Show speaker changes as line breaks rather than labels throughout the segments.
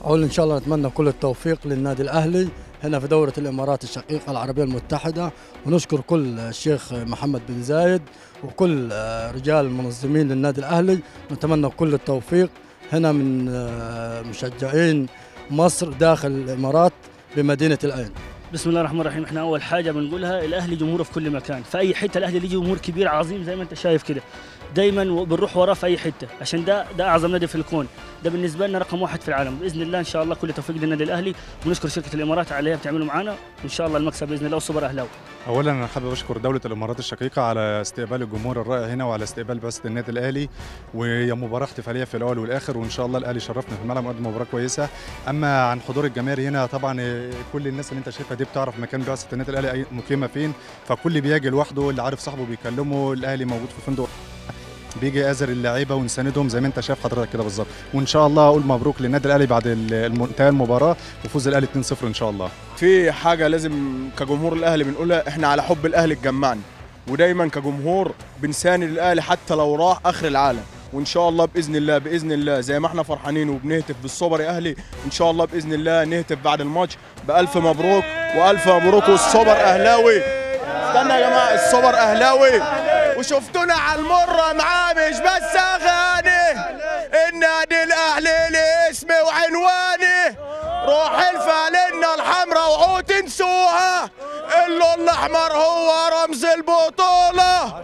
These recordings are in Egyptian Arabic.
أقول إن شاء الله نتمنى كل التوفيق للنادي الأهلي هنا في دورة الإمارات الشقيقة العربية المتحدة ونشكر كل الشيخ محمد بن زايد وكل آه، رجال المنظمين للنادي الأهلي نتمنى كل التوفيق هنا من آه، مشجعين مصر داخل الإمارات بمدينة العين
بسم الله الرحمن الرحيم احنا اول حاجه بنقولها الاهلي جمهوره في كل مكان في اي حته الاهلي ليه جمهور كبير عظيم زي ما انت شايف كده دايما بنروح وراه في اي حته عشان ده ده اعظم نادي في الكون ده بالنسبه لنا رقم واحد في العالم باذن الله ان شاء الله كل توفيق للنادي الاهلي ونشكر شركه الامارات عليها بتعملوا معانا وان شاء الله المكسب باذن الله والسوبر اهلاوي
اولا انا حابب اشكر دوله الامارات الشقيقه على استقبال الجمهور الرائع هنا وعلى استقبال بعثه النادي الاهلي وهي مباراه احتفاليه في الاول والاخر وان شاء الله الاهلي شرفنا في الملعب وقدم مباراه كويسه اما عن حضور الجماهير هنا طبعا آه، كل الناس اللي انت شايفها دي بتعرف مكان بعثه النادي الاهلي أي- مقيمه فين فكل بيجي لوحده اللي عارف صاحبه بيكلمه الاهلي موجود في فندق بيجي يآزر اللعيبه ونساندهم زي ما انت شايف حضرتك كده بالظبط وان شاء الله اقول مبروك للنادي الاهلي بعد ال- الم- انتهاء المباراه وفوز الاهلي 2-0 ان شاء الله
في حاجه لازم كجمهور الاهلي بنقولها احنا على حب الاهلي اتجمعنا ودايما كجمهور بنساند الاهلي حتى لو راح اخر العالم وان شاء الله باذن الله باذن الله زي ما احنا فرحانين وبنهتف بالسوبر يا اهلي ان شاء الله باذن الله نهتف بعد الماتش بالف مبروك والف مبروك والسوبر اهلاوي استنى يا جماعه السوبر اهلاوي وشفتونا على المره معاه مش بس اغاني النادي الاهلي ليه اسمي وعنواني روح الفالنة الحمراء وعود تنسوها اللون الاحمر هو رمز البطولة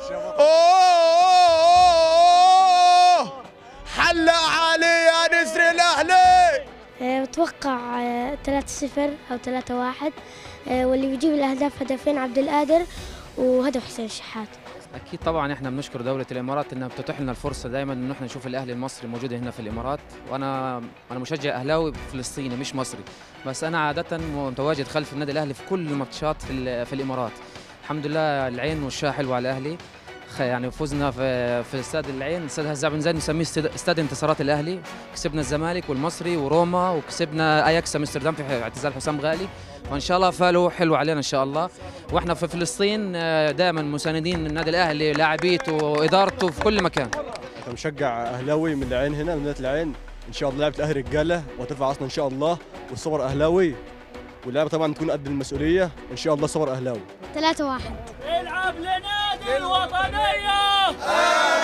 أوه حلق علي يا نسر الاهلي
آه، بتوقع آه، 3-0 أو 3-1 آه، واللي بيجيب الأهداف هدفين عبد القادر وهدف حسين شحات
اكيد طبعا احنا بنشكر دوله الامارات انها بتتيح لنا الفرصه دايما ان احنا نشوف الاهلي المصري موجود هنا في الامارات وانا انا مشجع اهلاوي فلسطيني مش مصري بس انا عاده متواجد خلف النادي الاهلي في كل الماتشات في, ال- في الامارات الحمد لله العين والشاه حلوه على الاهلي خ- يعني فزنا في في استاد العين استاد هزاع بن زايد نسميه استاد استاد انتصارات الاهلي كسبنا الزمالك والمصري وروما وكسبنا اياكس امستردام في اعتزال حسام غالي وان شاء الله فالو حلو علينا ان شاء الله واحنا في فلسطين آه، دائما مساندين النادي الاهلي لاعبيته وادارته في كل مكان
انت مشجع اهلاوي من العين هنا من مدينة العين ان شاء الله لعبة الاهلي رجالة وترفع راسنا ان شاء الله والسوبر اهلاوي واللعبة طبعا تكون قد المسؤولية ان شاء الله سوبر اهلاوي
3-1
العب لنادي الوطنيه